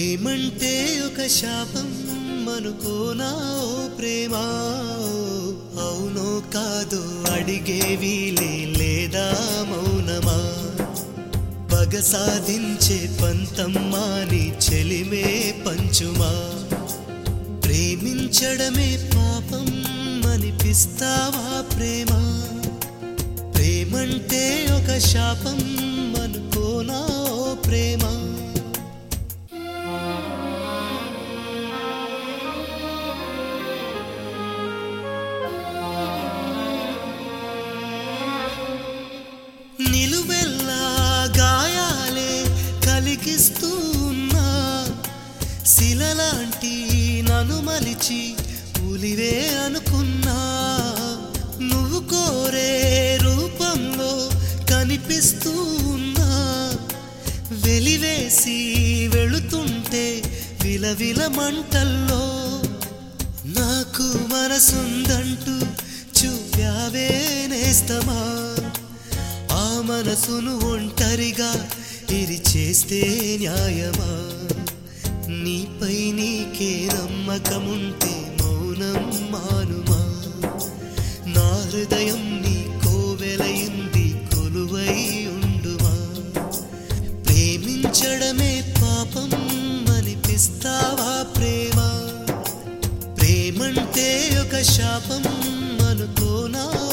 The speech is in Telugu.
ప్రేమంటే ఒక శాపం అనుకోనా ఓ ప్రేమ అవునో కాదో అడిగేవి లేదా మౌనమా పగ సాధించే పంతమ్మాని చెలిమే పంచుమా ప్రేమించడమే పాపం అనిపిస్తావా ప్రేమ ప్రేమంటే ఒక శాపం అనుకోనా ఓ ప్రేమ నిలువెల్లా గాయాలే కలిగిస్తూ ఉన్నా శిలలాంటి నన్ను మలిచి ఉలివే అనుకున్నా నువ్వు కోరే రూపంలో కనిపిస్తూ ఉన్నా వెలివేసి వెళుతుంటే విలవిల మంటల్లో నాకు మనసుందంటూ చూపావే నేస్తమా ఆ మనసును ఒంటరిగా ఇది చేస్తే న్యాయమా నీపై నీకే నమ్మకముంటే మౌనం మానుమా నా హృదయం నీ కోవెలయింది కొలువై ఉండుమా ప్రేమించడమే పాపం అనిపిస్తావా ప్రేమ ప్రేమంటే ఒక శాపం అనుకోనా